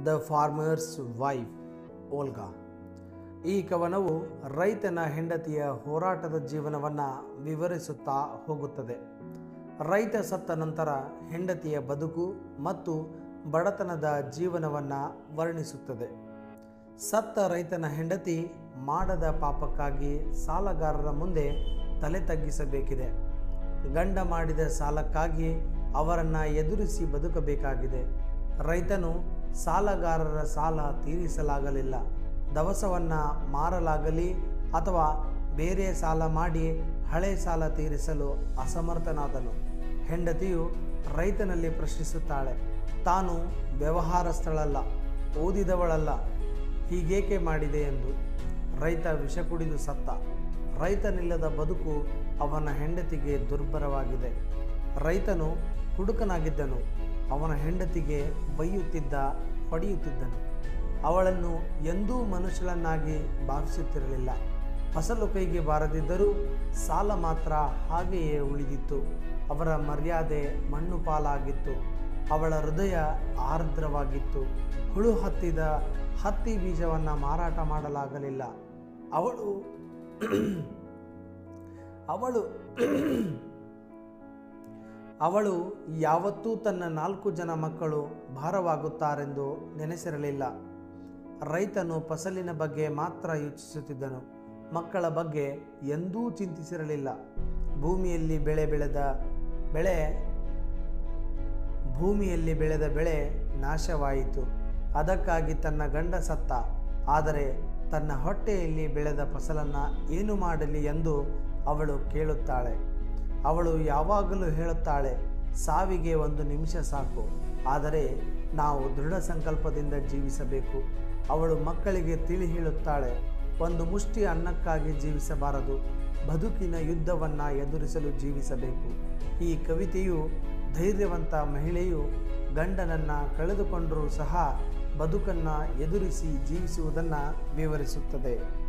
the farmers wife ಓಲ್ಗಾ ಈ ಕವನವು ರೈತನ ಹೆಂಡತಿಯ ಹೋರಾಟದ ಜೀವನವನ್ನು ವಿವರಿಸುತ್ತಾ ಹೋಗುತ್ತದೆ ರೈತ ಸತ್ತ ನಂತರ ಹೆಂಡತಿಯ ಬದುಕು ಮತ್ತು ಬಡತನದ ಜೀವನವನ್ನು ವರ್ಣಿಸುತ್ತದೆ ಸತ್ತ ರೈತನ ಹೆಂಡತಿ ಮಾಡದ ಪಾಪಕ್ಕಾಗಿ ಸಾಲಗಾರರ ಮುಂದೆ ತಲೆ ತಗ್ಗಿಸಬೇಕಿದೆ ಗಂಡ ಮಾಡಿದ ಸಾಲಕ್ಕಾಗಿ ಅವರನ್ನು ಎದುರಿಸಿ ಬದುಕಬೇಕಾಗಿದೆ ರೈತನು ಸಾಲಗಾರರ ಸಾಲ ತೀರಿಸಲಾಗಲಿಲ್ಲ ದವಸವನ್ನು ಮಾರಲಾಗಲಿ ಅಥವಾ ಬೇರೆ ಸಾಲ ಮಾಡಿ ಹಳೆ ಸಾಲ ತೀರಿಸಲು ಅಸಮರ್ಥನಾದನು ಹೆಂಡತಿಯು ರೈತನಲ್ಲಿ ಪ್ರಶ್ನಿಸುತ್ತಾಳೆ ತಾನು ವ್ಯವಹಾರಸ್ಥಳಲ್ಲ ಓದಿದವಳಲ್ಲ ಹೀಗೇಕೆ ಮಾಡಿದೆ ಎಂದು ರೈತ ವಿಷ ಕುಡಿದು ಸತ್ತ ರೈತನಿಲ್ಲದ ಬದುಕು ಅವನ ಹೆಂಡತಿಗೆ ದುರ್ಬರವಾಗಿದೆ ರೈತನು ಹುಡುಕನಾಗಿದ್ದನು ಅವನ ಹೆಂಡತಿಗೆ ಬೈಯುತ್ತಿದ್ದ ಹೊಡೆಯುತ್ತಿದ್ದನು ಅವಳನ್ನು ಎಂದೂ ಮನುಷ್ಯಳನ್ನಾಗಿ ಭಾವಿಸುತ್ತಿರಲಿಲ್ಲ ಫಸಲು ಕೈಗೆ ಬಾರದಿದ್ದರೂ ಸಾಲ ಮಾತ್ರ ಹಾಗೆಯೇ ಉಳಿದಿತ್ತು ಅವರ ಮರ್ಯಾದೆ ಮಣ್ಣು ಪಾಲಾಗಿತ್ತು ಅವಳ ಹೃದಯ ಆರ್ದ್ರವಾಗಿತ್ತು ಹುಳು ಹತ್ತಿದ ಹತ್ತಿ ಬೀಜವನ್ನು ಮಾರಾಟ ಮಾಡಲಾಗಲಿಲ್ಲ ಅವಳು ಅವಳು ಅವಳು ಯಾವತ್ತೂ ತನ್ನ ನಾಲ್ಕು ಜನ ಮಕ್ಕಳು ಭಾರವಾಗುತ್ತಾರೆಂದು ನೆನೆಸಿರಲಿಲ್ಲ ರೈತನು ಫಸಲಿನ ಬಗ್ಗೆ ಮಾತ್ರ ಯೋಚಿಸುತ್ತಿದ್ದನು ಮಕ್ಕಳ ಬಗ್ಗೆ ಎಂದೂ ಚಿಂತಿಸಿರಲಿಲ್ಲ ಭೂಮಿಯಲ್ಲಿ ಬೆಳೆ ಬೆಳೆದ ಬೆಳೆ ಭೂಮಿಯಲ್ಲಿ ಬೆಳೆದ ಬೆಳೆ ನಾಶವಾಯಿತು ಅದಕ್ಕಾಗಿ ತನ್ನ ಗಂಡ ಸತ್ತ ಆದರೆ ತನ್ನ ಹೊಟ್ಟೆಯಲ್ಲಿ ಬೆಳೆದ ಫಸಲನ್ನು ಏನು ಮಾಡಲಿ ಎಂದು ಅವಳು ಕೇಳುತ್ತಾಳೆ ಅವಳು ಯಾವಾಗಲೂ ಹೇಳುತ್ತಾಳೆ ಸಾವಿಗೆ ಒಂದು ನಿಮಿಷ ಸಾಕು ಆದರೆ ನಾವು ದೃಢ ಸಂಕಲ್ಪದಿಂದ ಜೀವಿಸಬೇಕು ಅವಳು ಮಕ್ಕಳಿಗೆ ತಿಳಿ ಹೇಳುತ್ತಾಳೆ ಒಂದು ಮುಷ್ಟಿ ಅನ್ನಕ್ಕಾಗಿ ಜೀವಿಸಬಾರದು ಬದುಕಿನ ಯುದ್ಧವನ್ನು ಎದುರಿಸಲು ಜೀವಿಸಬೇಕು ಈ ಕವಿತೆಯು ಧೈರ್ಯವಂತ ಮಹಿಳೆಯು ಗಂಡನನ್ನು ಕಳೆದುಕೊಂಡರೂ ಸಹ ಬದುಕನ್ನು ಎದುರಿಸಿ ಜೀವಿಸುವುದನ್ನು ವಿವರಿಸುತ್ತದೆ